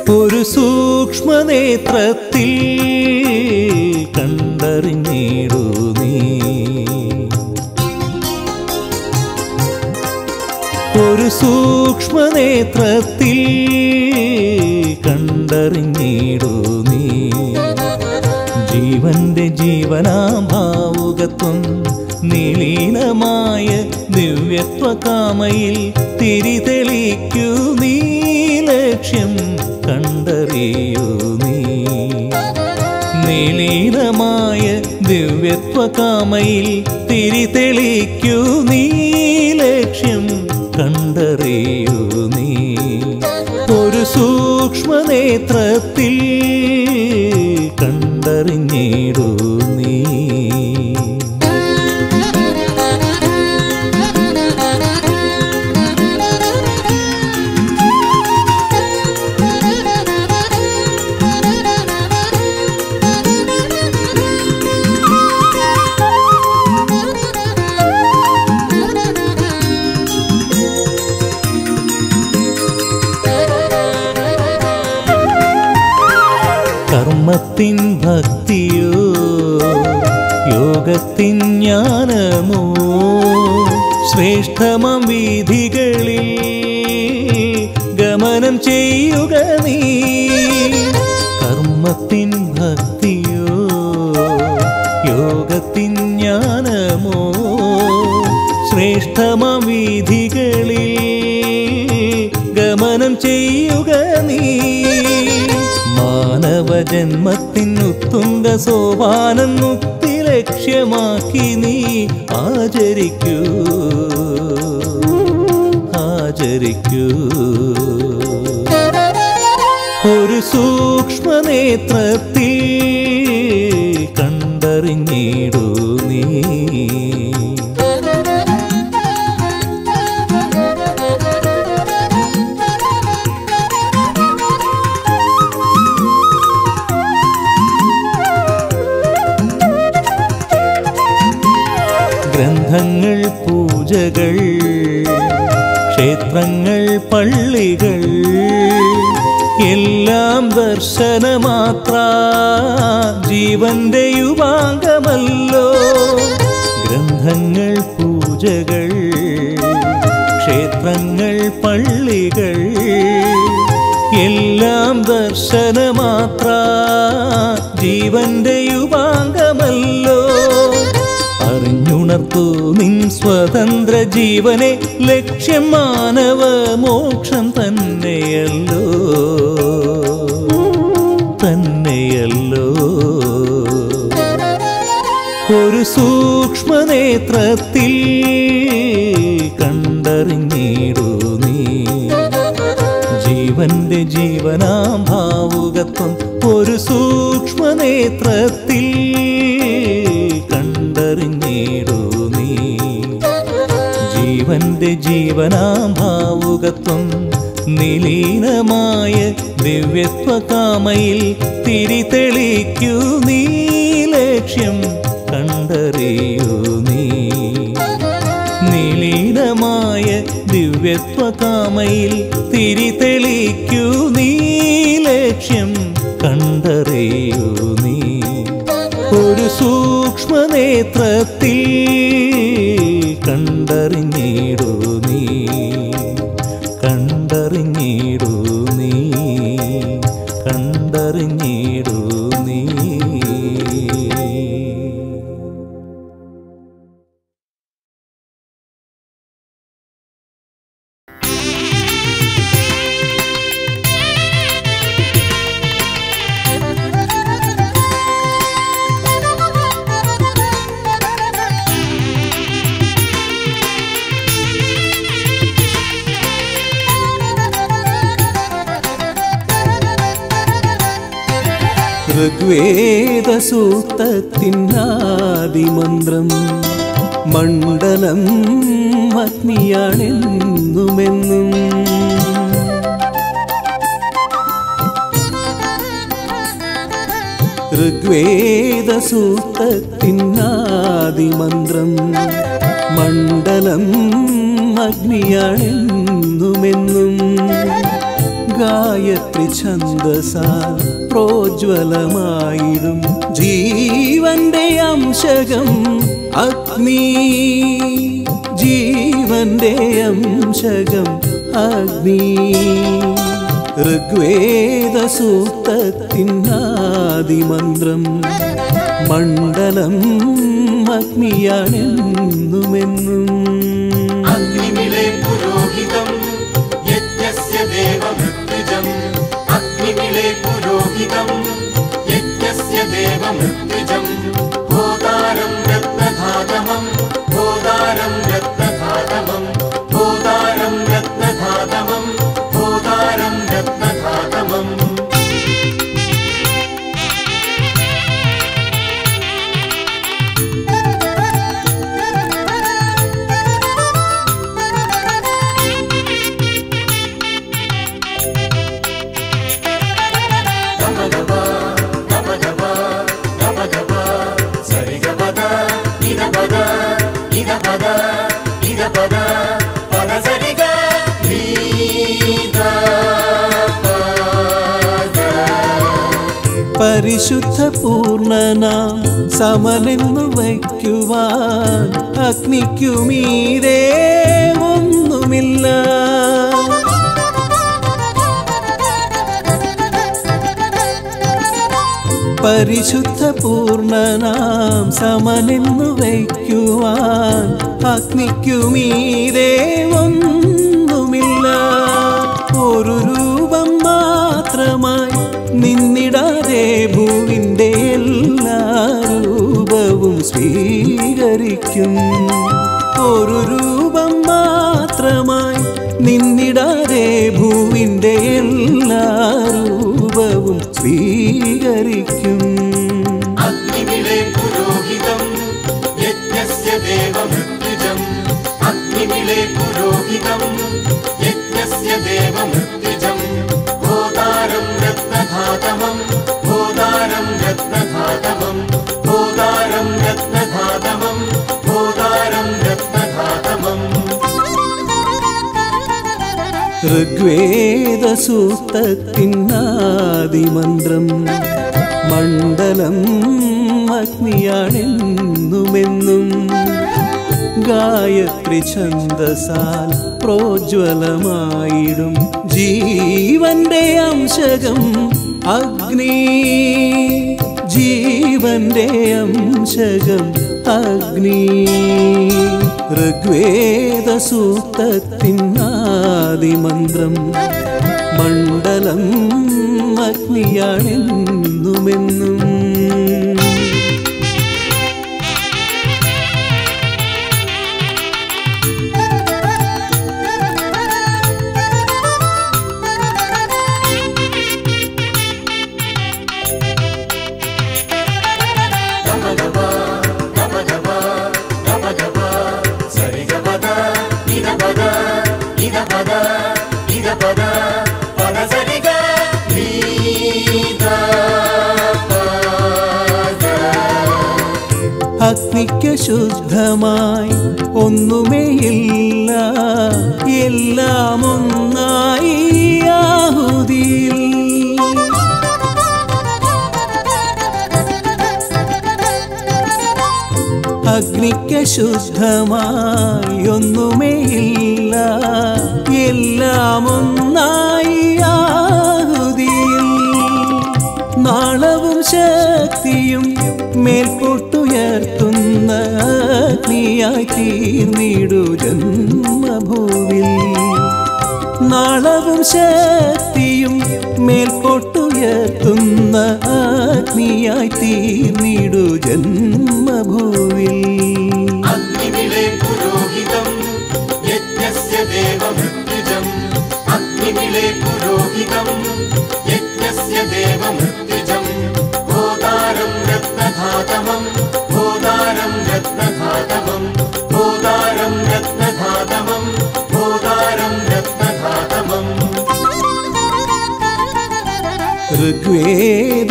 ഒരു സൂക്ഷ്മനേത്രത്തിൽ കണ്ടറിഞ്ഞിടൂ നീ ഒരു സൂക്ഷ്മനേത്രത്തിൽ കണ്ടറിഞ്ഞിടൂ നീ ജീവന്റെ ജീവനാഭാവുകത്വം നിലീനമായ ദിവ്യത്വകാമയിൽ തിരിതെളിക്കൂ നീ ലക്ഷ്യം കണ്ടറിയൂ നീ നിലീനമായ ദിവ്യത്വകാമയിൽ തിരിതെളിക്കൂ നീ ലക്ഷ്യം കണ്ടറിയൂ നീ ഒരു സൂക്ഷ്മനേത്രത്തിൽ കണ്ടറിഞ്ഞിടൂ നീ കർമ്മത്തിൻ ഭക്തിയോ യോഗത്തിൻ ജ്ഞാനമോ ശ്രേഷ്ഠമം വീഥികളിൽ ഗമനം ചെയ്യുക നീ കർമ്മത്തിൻ ഭക്തിയോ യോഗത്തിൻ ജ്ഞാനമോ ശ്രേഷ്ഠമം വീഥികളിൽ ഗമനം ചെയ്യുക നീ മാനവജന്മത്തിനുത്തുങ്ക സോപാനം മുക്തി ലക്ഷ്യമാക്കി നീ ആചരിക്കൂ ആചരിക്കൂ ഒരു സൂക്ഷ്മനേത്രത്തിൽ കണ്ടറിഞ്ഞിടൂ നീ ഗ്രന്ഥങ്ങൾ പൂജകൾ ക്ഷേത്രങ്ങൾ പള്ളികൾ എല്ലാം ദർശനമാത്ര ജീവന്റെ യുവാംഗമല്ലോ ഗ്രന്ഥങ്ങൾ പൂജകൾ ക്ഷേത്രങ്ങൾ പള്ളികൾ എല്ലാം ദർശനമാത്ര ജീവന്റെ യുവാംഗമല്ലോ അറിഞ്ഞുണർത്തു നിൻ സ്വതന്ത്ര ജീവനെ ലക്ഷ്യം മാനവ മോക്ഷം തന്നെയല്ലോ തന്നെയല്ലോ ഒരു സൂക്ഷ്മനേത്രത്തിൽ കണ്ടറിഞ്ഞിടൂ നീ ജീവന്റെ ജീവനാം ഭാവുകത്വം ഒരു സൂക്ഷ്മനേത്രത്തിൽ കണ്ടറിഞ്ഞിടൂ നീ ജീവന്റെ ജീവനാം ഭാവുകത്വം നിലീനമായ ദിവ്യത്വകാമയിൽ തിരിതെളിക്കൂ നീ ലക്ഷ്യം കണ്ടറിയൂ നീ നിലീനമായ ദിവ്യത്വകാമയിൽ തിരിതെളിക്കൂ നീ ലക്ഷ്യം കണ്ടറിയൂ നീ ഒരു സൂക്ഷ്മനേത്രത്തിൽ കണ്ടറിഞ്ഞിടൂ നീ കണ്ടറിഞ്ഞിടൂ നീ കണ്ടറിഞ്ഞിടൂ നീ ഋഗ്വേദസൂക്തത്തിനാദിമന്ത്രം മണ്ഡലം അഗ്നിയാണെന്നുമെന്നും ഋഗ്വേദസൂക്തത്തിനാദിമന്ത്രം മണ്ഡലം അഗ്നിയാണെന്നുമെന്നും ഗായത്രി ഛന്ദസാൽ പ്രോജ്വലമായിടും ജീവന്റെ അംശകം അഗ്നി ജീവന്റെ അംശകം അഗ്നി ഋഗ്വേദ സൂക്തത്തിനാദിമന്ത്രം മണ്ഡലം അഗ്നിയാണെന്നുമെന്നും അഗ്നിമിളെ പുരോഹിതം യജ്ഞസ്യ ദേവമൃത്യുജം അഗ്നിമിളെ പുരോഹിതം യജ്ഞസ്യ ദേവമൃത്യുജം ഹോതാരം രത്നധാതമം ഹോതാരം രത്നധാതമം ഹോതാരം രത്നധാതമം ഹോതാരം രത്നധാതമം സരിഗപദ ഇദപദ ഇദപദ ഇദപദ പദ സരിഗ നീദ പരിശുദ്ധ പൂർണ്ണനാം സമനെന്നു വയ്ക്കുവാൻ അഗ്നിക്കുമീരേ ഒന്നുമില്ല പരിശുദ്ധ പൂർണ്ണനാം സമനെന്നു വയ്ക്കുവാൻ അഗ്നിക്കുമീരേ ഒന്നുമില്ല ഒരു രൂപം മാത്രമായി നിന്നിടാതെ ഭൂവിൻ്റെ എല്ലാ രൂപവും സ്വീകരിക്കും ഒരു രൂപം മാത്രമായി നിന്നിടാതെ ഭൂവിൻ്റെ എല്ലാ രൂപവും സ്വീകരിക്കും അഗ്നിമിളെ പുരോഹിതം യജ്ഞസ്യ ദേവമൃത്യുജം അഗ്നിമിളെ പുരോഹിതം യജ്ഞസ്യ ദേവമൃത്യുജം ഹോതാരം രത്നധാതമം ഹോതാരം രത്നധാതമം ഹോതാരം രത്നധാതമം ഹോതാരം രത്നധാതമം ഋഗ്വേദ സൂക്തത്തിനാദിമന്ത്രം മണ്ഡലം അഗ്നിയാണെന്നുമെന്നും ഗായത്രി ഛന്ദസാൽ പ്രോജ്വലമായിടും ജീവന്റെ അംശകം അഗ്നി ജീവന്റെ അംശകം അഗ്നി ഋഗ്വേദ സൂക്തത്തിനാദിമന്ത്രം മണ്ഡലം അഗ്നിയാണെന്നുമെന്നും സരിഗപദ ഇദപദ ഇദപദ ഇദപദ പദ സരിഗ നീദ അഗ്നിക്ക് ശുദ്ധമായി ഒന്നുമേയില്ല എല്ലാം ഒന്നായി ആഹുതിയിൽ അഗ്നിക്ക് ശുദ്ധമായി ഒന്നുമേയില്ല എല്ലാം ഒന്നായി ആഹുതിയിൽ നാളവും ശക്തിയും മേൽപോട്ടുയർത്തുന്ന അഗ്നിയായി തീർന്നിടു ജന്മഭൂവിൽ നാളവും ശക്തിയും മേൽപോട്ടുയർത്തുന്ന അഗ്നിയായി തീർന്നിടു ജന്മഭൂവിൽ അഗ്നിമിളെ പുരോഹിതം യജ്ഞസ്യ ദേവമൃത്യുജം അഗ്നിമിളെ പുരോഹിതം യജ്ഞസ്യ ദേവമൃത്യുജം ഹോതാരം രത്നധാതമം ഹോതാരം രത്നധാതമം ഹോതാരം രത്നധാതമം ഹോതാരം രത്നധാതമം ഋഗ്വേദ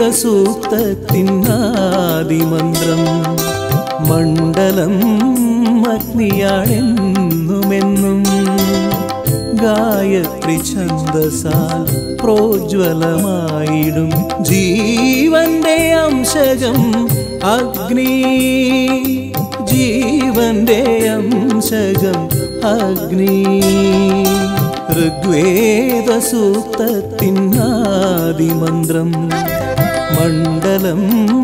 സൂക്തത്തിനാദിമന്ത്രം മണ്ഡലം അഗ്നിയാണെന്നുമെന്നും ഗായത്രി ഛന്ദസാൽ പ്രോജ്വലമായിടും ജീവന്റെ അംശകം അഗ്നി ജീവന്റെ അംശകം അഗ്നി ഋഗ്വേദ സൂക്തത്തിനാദിമന്ത്രം മണ്ഡലം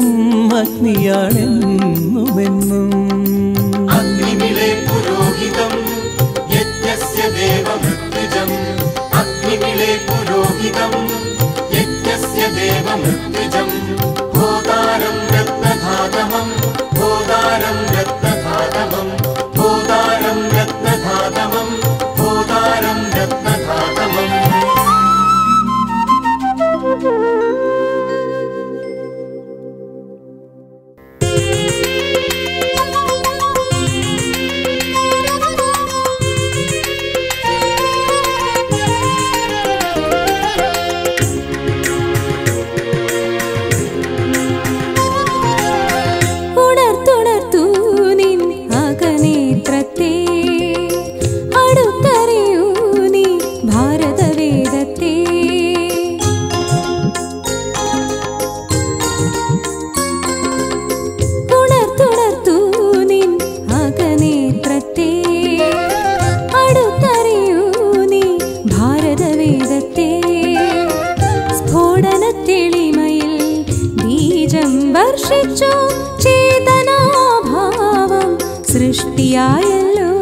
അഗ്നിയാണെന്നുമെന്നും അഗ്നിമിളെ പുരോഹിതം യജ്ഞസ്യ ദേവമൃത്യുജം അഗ്നിമിളെ പുരോഹിതം യജ്ഞസ്യ ദേവമൃത്യുജം ഭോതാരം രത്നധാതമം ഭോതാരം രത്നധാതമം ഭോതാരം രത്നധാതമം ഭോതാരം രത്നധാതമം ഉണർത്തുണർത്തൂ നിൻ അകനേത്രത്തെ അടുത്തറിയൂ നീ ഭാരതവേദത്തെ ഉണർത്തുണർത്തൂ നിൻ അകനേത്രത്തെ അടുത്തറിയൂ നീ ഭാരതവേദത്തെ സ്ഫോടനത്തെളിമയിൽ ബീജം വർഷിച്ചു ചേതനാഭാവം സൃഷ്ടിയായല്ലോ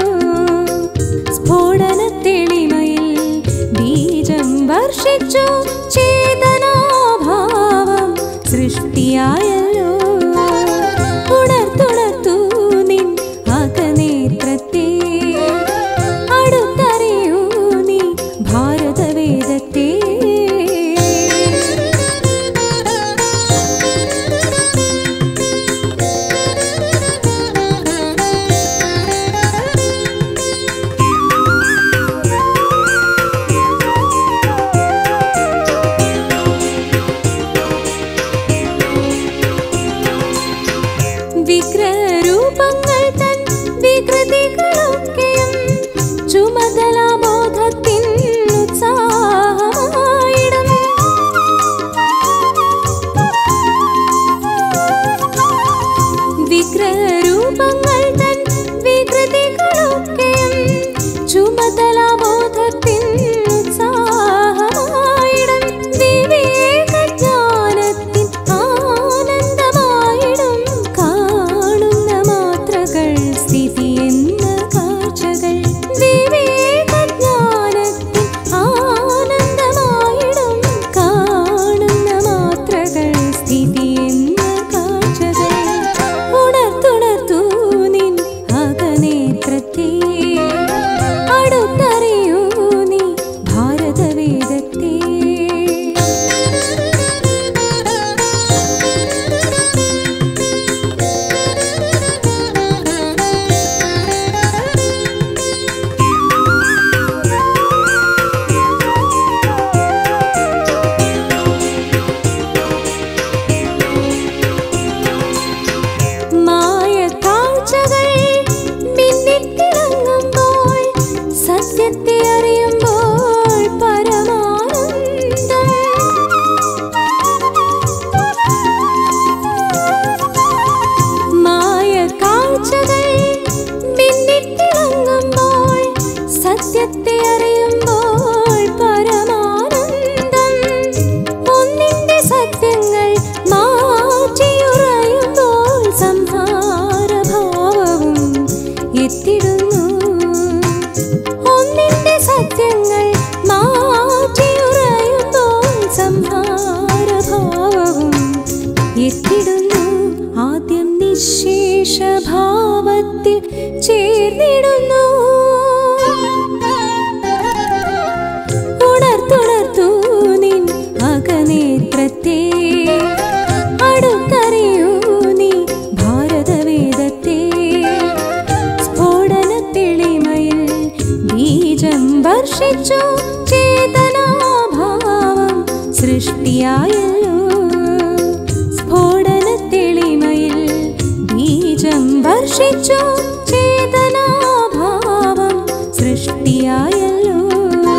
സ്ഫോടനത്തെളിമയിൽ ബീജം വർഷിച്ചു ചേതനാഭാവം സൃഷ്ടിയായല്ലോ ഉണർത്തുണർത്തൂ നിൻ അകനേത്രത്തെ അടുത്തറിയൂ നീ ഭാരതവേദത്തെ വിഗ്രഹരൂപങ്ങൾ തൻ വികൃതികളൊക്കെയും ചുമതലാബോധത്തിൻ ഉത്സാഹമായിടും വിഗ്രഹരൂപങ്ങൾ തൻ വികൃതികളൊക്കെയും ചുമതലാബോധത്തിൻ ഉത്സാഹമായിടും വിവേകജ്ഞാനത്തിൻ ആനന്ദമായിടും കാണുന്ന മാത്രകൾ സ്ഥിതി എന്ന കാഴ്ചകൾ വിവേകജ്ഞാനത്തിൻ ആനന്ദമായിടും കാണുന്ന മാത്രകൾ സ്ഥിതി എന്ന കാഴ്ചകൾ ഉണർത്തുണർത്തൂ നിൻ അകനേത്രത്തെ അടുത്തറിയൂ നീ ഭാരതവേദത്തെ മായ കാഴ്ചകൾ മിന്നിത്തിളങ്ങുമ്പോൾ സത്യത്തെ അറിയുമ്പോൾ പരമാനന്ദം മായ കാഴ്ചകൾ മിന്നിത്തിളങ്ങുമ്പോൾ സത്യത്തെ അറിയുമ്പോൾ പരമാനന്ദം ഒന്നിന്റെ സത്യങ്ങൾ മാറ്റിയുറയുമ്പോൾ സംഹാരഭാവവും എത്തിടുന്നു ഒന്നിന്റെ സത്യങ്ങൾ മാറ്റിയുറയുമ്പോൾ സംഹാരഭാവവും എത്തിടുന്നു ആദ്യം നിശേഷഭാവത്തിൽ ചേർന്നിടുന്നു ഉണർത്തുണർത്തൂ നിൻ അകനേത്രത്തെ അടുത്തറിയൂ നീ ഭാരതവേദത്തെ സ്ഫോടനത്തെളിമയിൽ ബീജം വർഷിച്ചു ചേതനാഭാവം സൃഷ്ടിയായല്ലോ സ്ഫോടനത്തെളിമയിൽ ബീജം വർഷിച്ചു ചേതനാഭാവം സൃഷ്ടിയായല്ലോ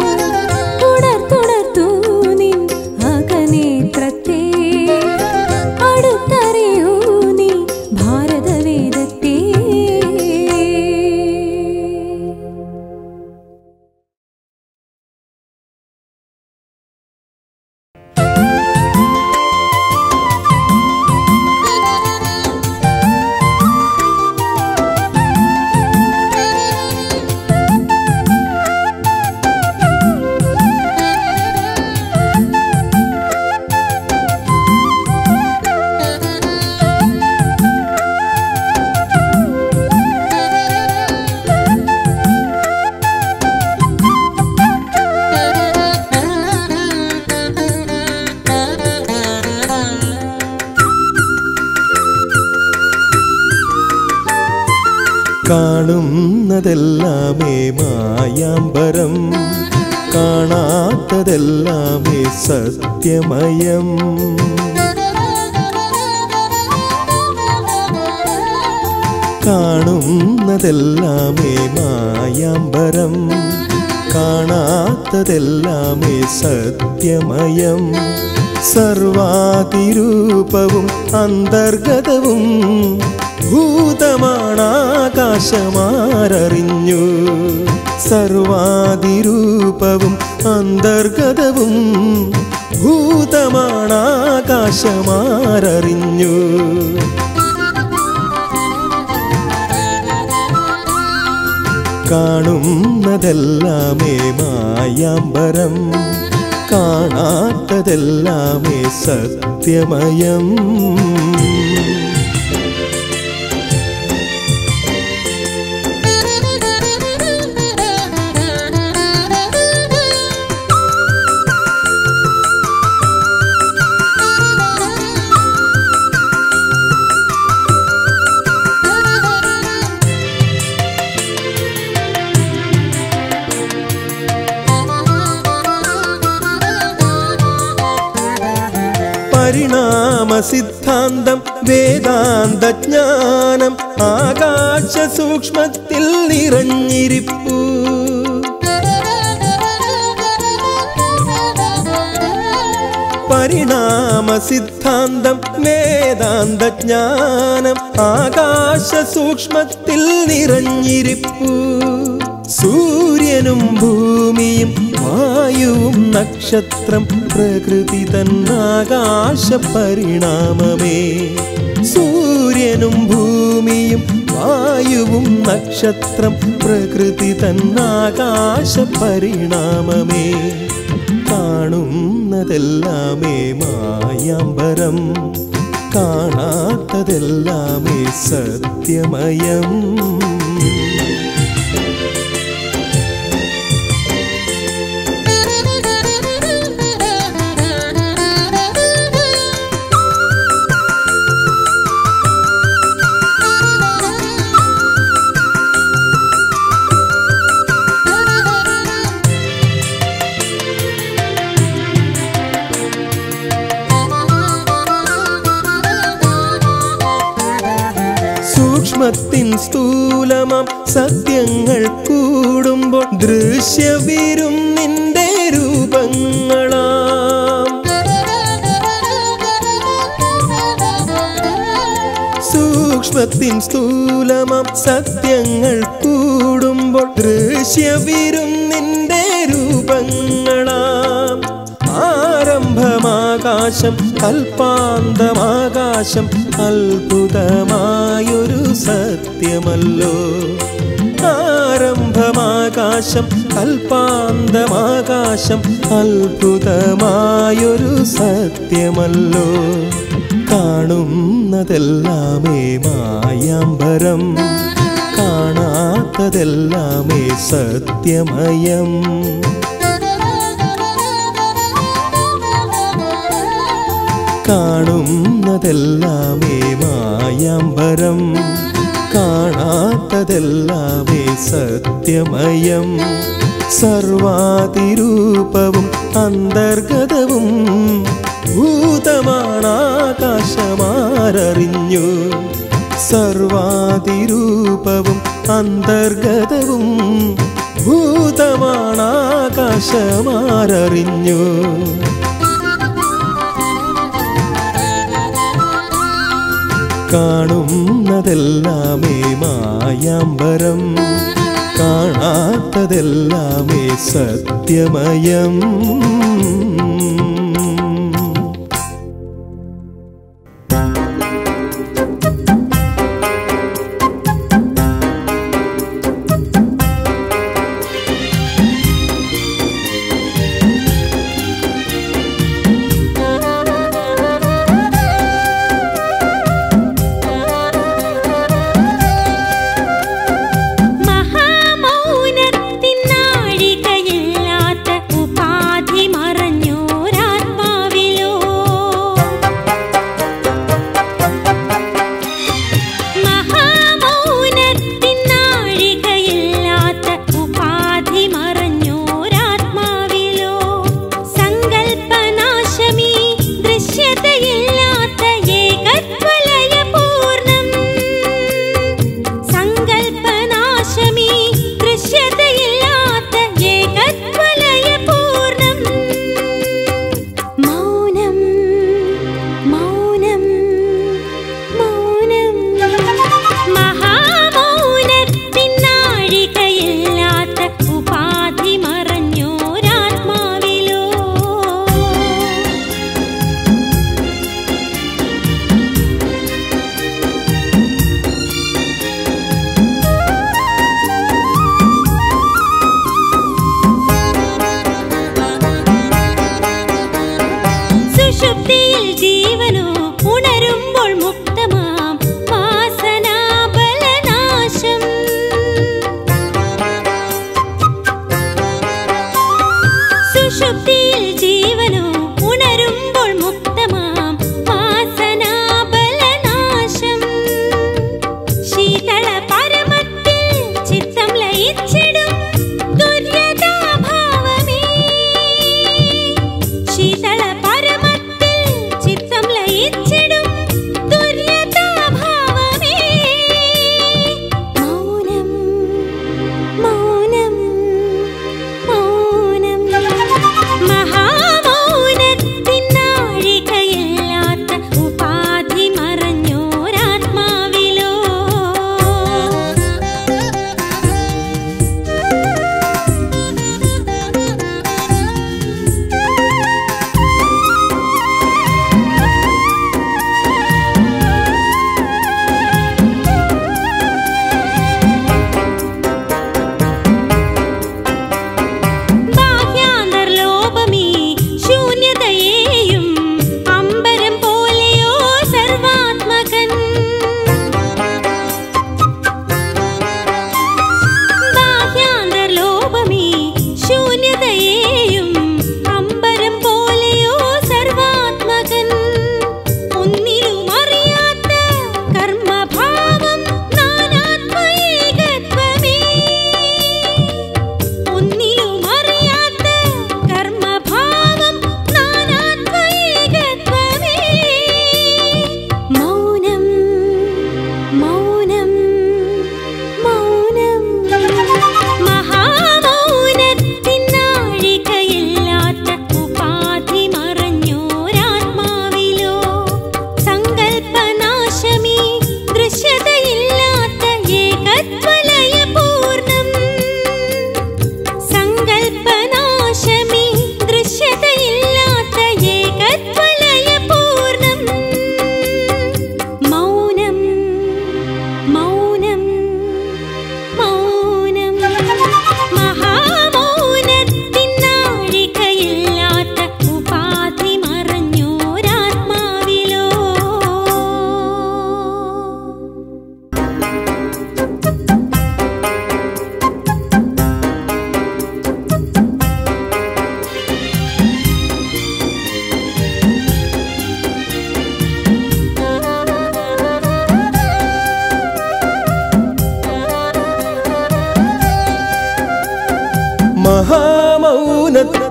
കാണുന്നതെല്ലാമേ മായാമ്പരം കാണാത്തതെല്ലാമേ സത്യമയം കാണുന്നതെല്ലാമേ മായാമ്പരം കാണാത്തതെല്ലാമേ സത്യമയം സർവാതിരൂപവും അന്തർഗതവും ഭൂതമാണാകാശമാരറിഞ്ഞു സർവാതിരൂപവും അന്തർഗതവും ഭൂതമാണാകാശമാരറിഞ്ഞു കാണുന്നതെല്ലാമേ മായാമ്പരം കാണാത്തതെല്ലാമേ സത്യമയം പരിണാമ സിദ്ധാന്തം വേദാന്ത ജ്ഞാനം ആകാശ സൂക്ഷ്മത്തിൽ നിറഞ്ഞിരിപ്പു പരിണാമ സിദ്ധാന്തം വേദാന്ത ജ്ഞാനം ആകാശ സൂക്ഷ്മത്തിൽ നിറഞ്ഞിരിപ്പു സൂര്യനും ഭൂമിയും വായുവും നക്ഷത്രം പ്രകൃതി തന്നാകാശ പരിണാമമേ സൂര്യനും ഭൂമിയും വായുവും നക്ഷത്രം പ്രകൃതി തന്നാകാശ പരിണാമമേ കാണുന്നതെല്ലാമേ മായാമ്പരം കാണാത്തതെല്ലാമേ സത്യമയം സൂക്ഷ്മത്തിൻ സ്ഥൂലമാം സത്യങ്ങൾ കൂടുമ്പോൾ ദൃശ്യവിരും നിന്റെ രൂപങ്ങളാം സൂക്ഷ്മത്തിൻ സ്ഥൂലമാം സത്യങ്ങൾ കൂടുമ്പോൾ ദൃശ്യവിരും നിന്റെ രൂപങ്ങളാം ആരംഭമാകാശം കൽപ്പാന്തമാകാശം അത്ഭുതമായൊരു സത്യമല്ലോ ആരംഭമാകാശം കൽപ്പാന്തമാകാശം അത്ഭുതമായൊരു സത്യമല്ലോ കാണുന്നതെല്ലാമേ മായാമ്പരം കാണാത്തതെല്ലാമേ സത്യമയം കാണുന്നതെല്ലാമേ മായാമ്പരം കാണാത്തതെല്ലാമേ സത്യമയം സർവാതിരൂപവും അന്തർഗതവും ഭൂതമാണാകാശമാരറിഞ്ഞു സർവാതിരൂപവും അന്തർഗതവും ഭൂതമാണാകാശമാരറിഞ്ഞു കാണുന്നതെല്ലാമേ മായാമ്പരം കാണാത്തതെല്ലാമേ സത്യമയം മഹാമൗനത്തിൻ നാഴികയില്ലാത്ത ഉപാധി മറഞ്ഞു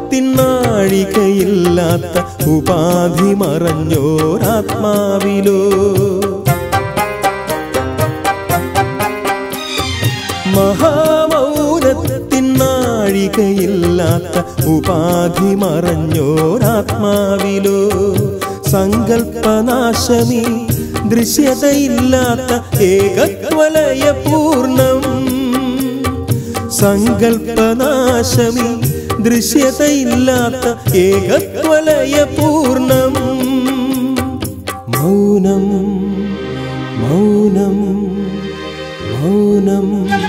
മൗനത്തിനാഴികയില്ലാത്ത ഉപാധി മറഞ്ഞോരാത്മാവിലോ മഹാമൗനത്തിനാഴികയില്ലാത്ത ഉപാധി മറഞ്ഞോരാത്മാവിലോ സങ്കൽപ്പനാശമി ദൃശ്യതയില്ലാത്ത ഏകത്വലയ പൂർണ്ണം സങ്കൽപ്പനാശമി ദൃശ്യതയില്ലാത്ത ഏകത്വലയ പൂർണ്ണം മൗനം മൗനം മൗനം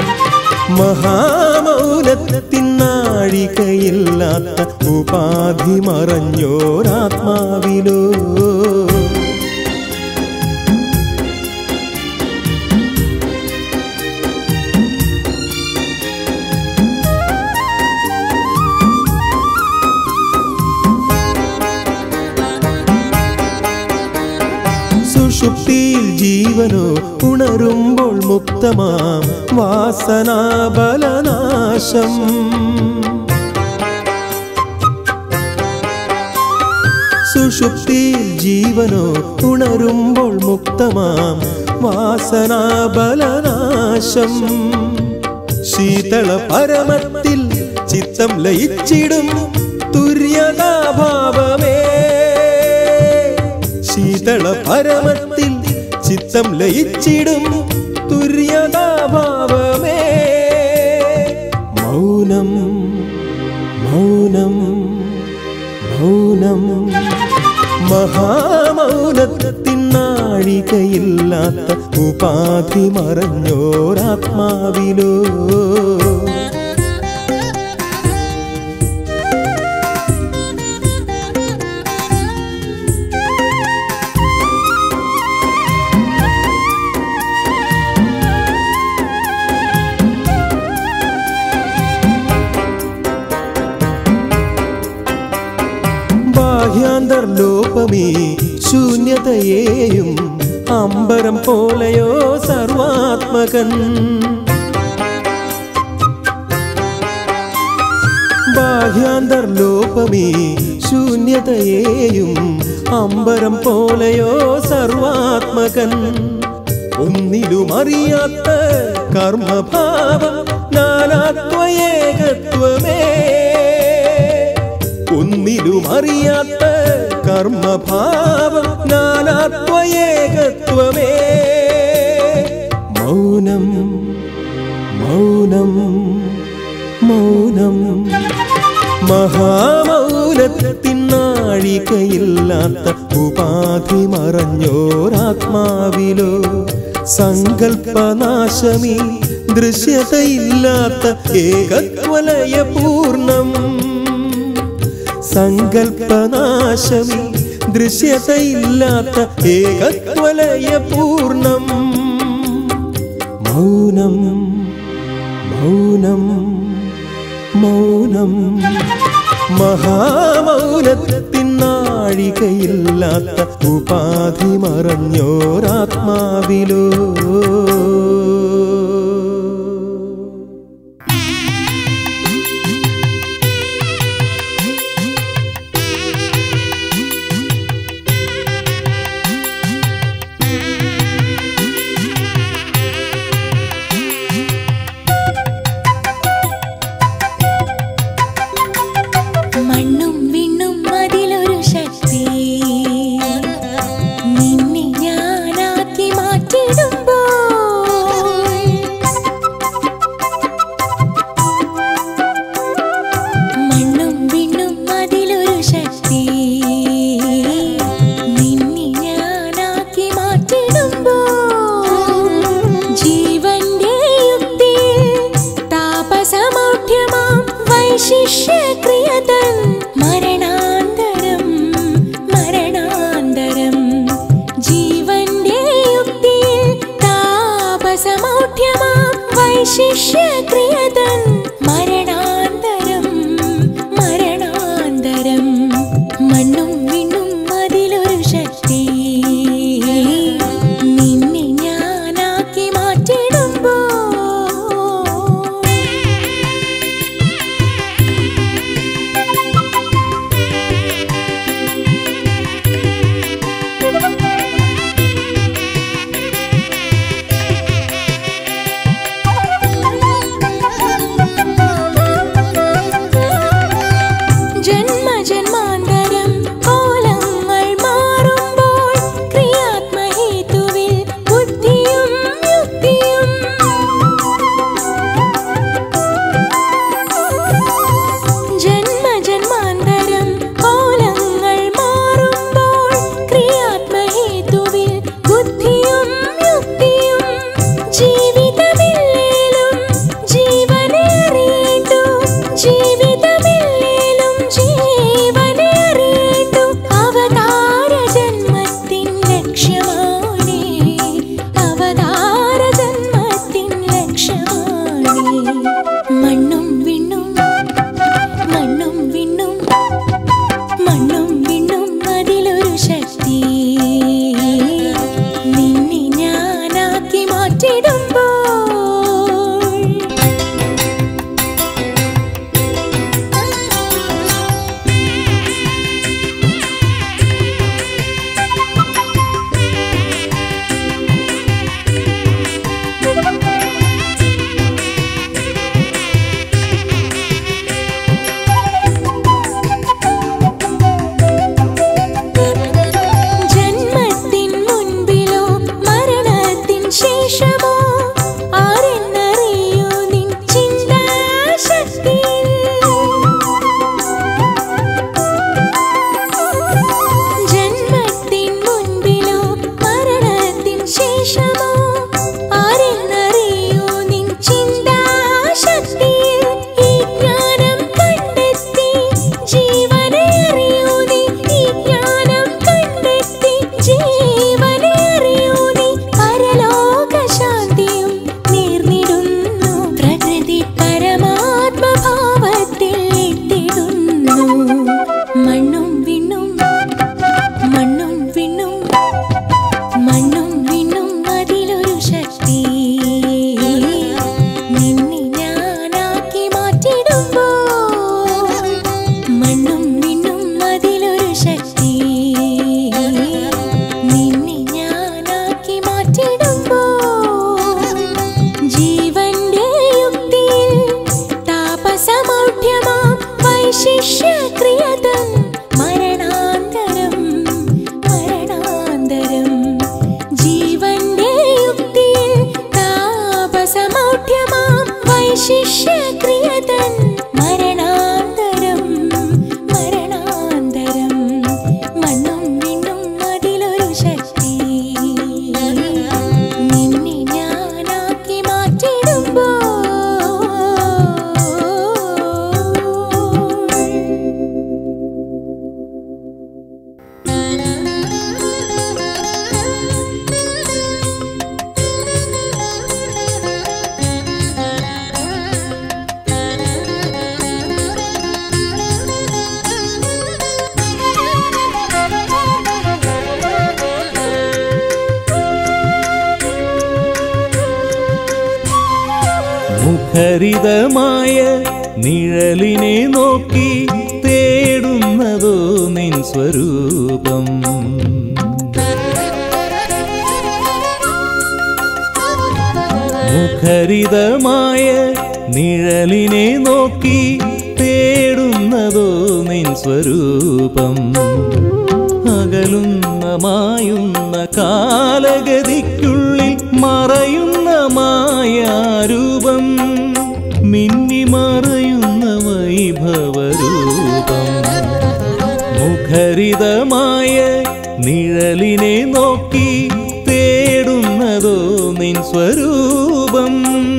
മഹാമൗനത്തിനാഴികയില്ലാത്ത ഉപാധി മറഞ്ഞോരാത്മാവിലോ സുഷുപ്തിയിൽ ജീവനോ ഉണരുമ്പോൾ മുക്തമാം വാസനാബലനാശം സുഷുപ്തിയിൽ ജീവനോ ഉണരുമ്പോൾ മുക്തമാം വാസനാബലനാശം ശീതള പരമത്തിൽ ചിത്തം ലയിച്ചിടും തുര്യതാഭാവമേ ശീതള പരമത്തിൽ ചിത്തം ലയിച്ചിടും തുര്യതാഭാവമേ മൗനം മൗനം മൗനം മഹാമൗനത്തിനാഴികയില്ലാത്ത ഉപാധി മറഞ്ഞോരാത്മാവിലോ ബാഹ്യാന്തർലോപമേ ശൂന്യതയെയും അമ്പരം പോലെയോ സർവാത്മകൻ ബാഹ്യാന്തർലോപമേ ശൂന്യതയെയും അമ്പരം പോലെയോ സർവാത്മകൻ ഒന്നിലും അറിയാത്ത കർമ്മഭാവം നാനാത്വയേകത്വമേ ഒന്നിലും അറിയാത്ത കർമ്മഭാവം നാനാത്വയേകത്വമേ മൗനം മൗനം മൗനം മഹാമൗനത്തിനാഴികയില്ലാത്ത ഉപാധി മറഞ്ഞോരാത്മാവിലോ സങ്കൽപ്പനാശമി ദൃശ്യതയില്ലാത്ത ഏകത്വലയ പൂർണ്ണം സങ്കൽപ്പനാശമി ദൃശ്യതയില്ലാത്ത ഏകത്വലയ പൂർണ്ണം മൗനം മൗനം മൗനം മഹാമൗനത്തിനാഴികയില്ലാത്ത ഉപാധി മറഞ്ഞോരാത്മാവിലോ മണ്ണും വിണ്ണും അതിലൊരു ശക്തി നിന്നെ ഞാനാക്കി മാറ്റിടുമ്പോൾ മണ്ണും വിണ്ണും അതിലൊരു ശക്തി നിന്നെ ഞാനാക്കി മാറ്റിടുമ്പോൾ ജീവന്റെ യുക്തിയിൽ താപസമൗഢ്യമാം വൈശിഷ്യക്രിയതൻ മരണാന്തരം മരണാന്തരം ജീവന്റെ യുക്തിയിൽ താപസമൗഢ്യമാം വൈശിഷ്യക്രിയതൻ മരണാന്തരം മരണാന്തരം മണ്ണും വിണ്ണും അതിലൊരു ശക്തി നിന്നെ ഞാനാക്കി മാറ്റിടുമ്പോ മുഖരിതമായ നിഴലിനെ നോക്കി തേടുന്നതോ നിൻ സ്വരൂപം മുഖരിതമായ നിഴലിനെ നോക്കി തേടുന്നതോ നിൻ സ്വരൂപം അകലുന്ന മായുന്ന കാലഗതിക്കുള്ളിൽ മറയുന്ന മായാരൂപം മിന്നി മറയുന്ന വൈഭവരൂപം മുഖരിതമായ നിഴലിനെ നോക്കി തേടുന്നതോ നിൻ സ്വരൂപം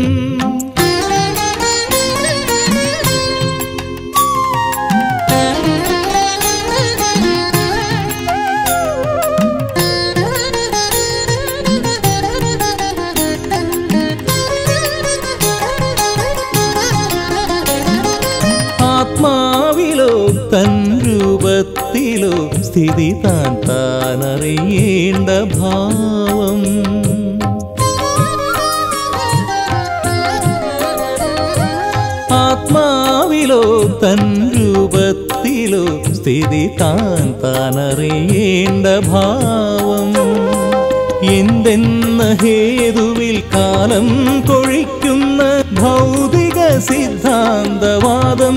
ആത്മാവിലോ തൻ രൂപത്തിലോ സ്ഥിതി താൻ താനറിയേണ്ട ഭാവം ആത്മാവിലോ തൻ രൂപത്തിലോ സ്ഥിതി താൻ താനറിയേണ്ട ഭാവം എന്തെന്ന ഹേതുവിൽ കാലം കൊഴിക്കുന്ന ഭൗതിക സിദ്ധാന്തവാദം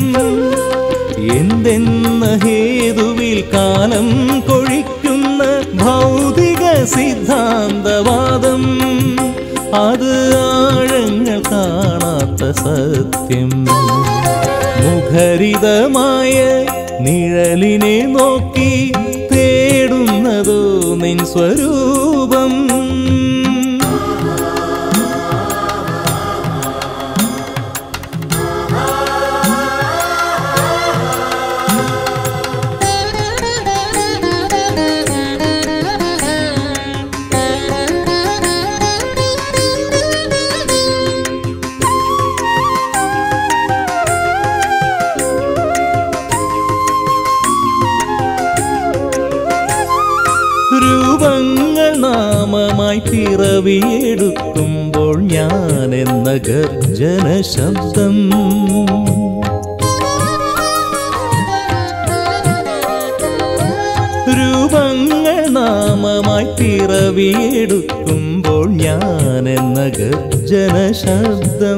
എന്തെന്ന ഹേതുവിൽ കാലം കൊഴിക്കുന്ന ഭൗതിക സിദ്ധാന്തവാദം അത് ആഴങ്ങൾ കാണാത്ത സത്യം മുഖരിതമായ നിഴലിനെ നോക്കി തേടുന്നതോ നിൻ സ്വരൂപം രൂപങ്ങൾ നാമമായി പിറവിയെടുക്കുമ്പോൾ ഞാൻ എന്ന ഗർജന ശബ്ദം രൂപങ്ങൾ നാമമായി പിറവിയെടുക്കുമ്പോൾ ഞാൻ എന്ന ഗർജന ശബ്ദം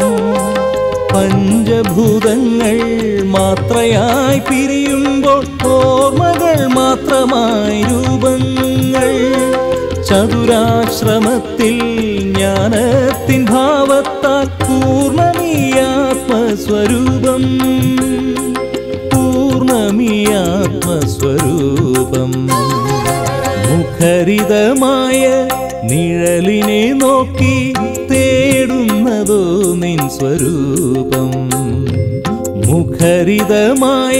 പഞ്ചഭൂതങ്ങൾ മാത്രയായി പിരിയുമ്പോൾ ഓർമ്മകൾ മാത്രമായി രൂപങ്ങൾ ചതുരാശ്രമത്തിൽ ജ്ഞാനത്തിൻ ഭാവത്താൽ പൂർണ്ണമീയാത്മസ്വരൂപം പൂർണ്ണമീയാത്മസ്വരൂപം മുഖരിതമായ നിഴലിനെ നോക്കി തേടുന്നതോ നിൻ സ്വരൂപം മുഖരിതമായ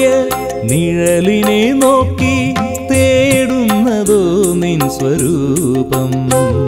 നിഴലിനെ നോക്കി തേടുന്നതോ നിൻ സ്വരൂപം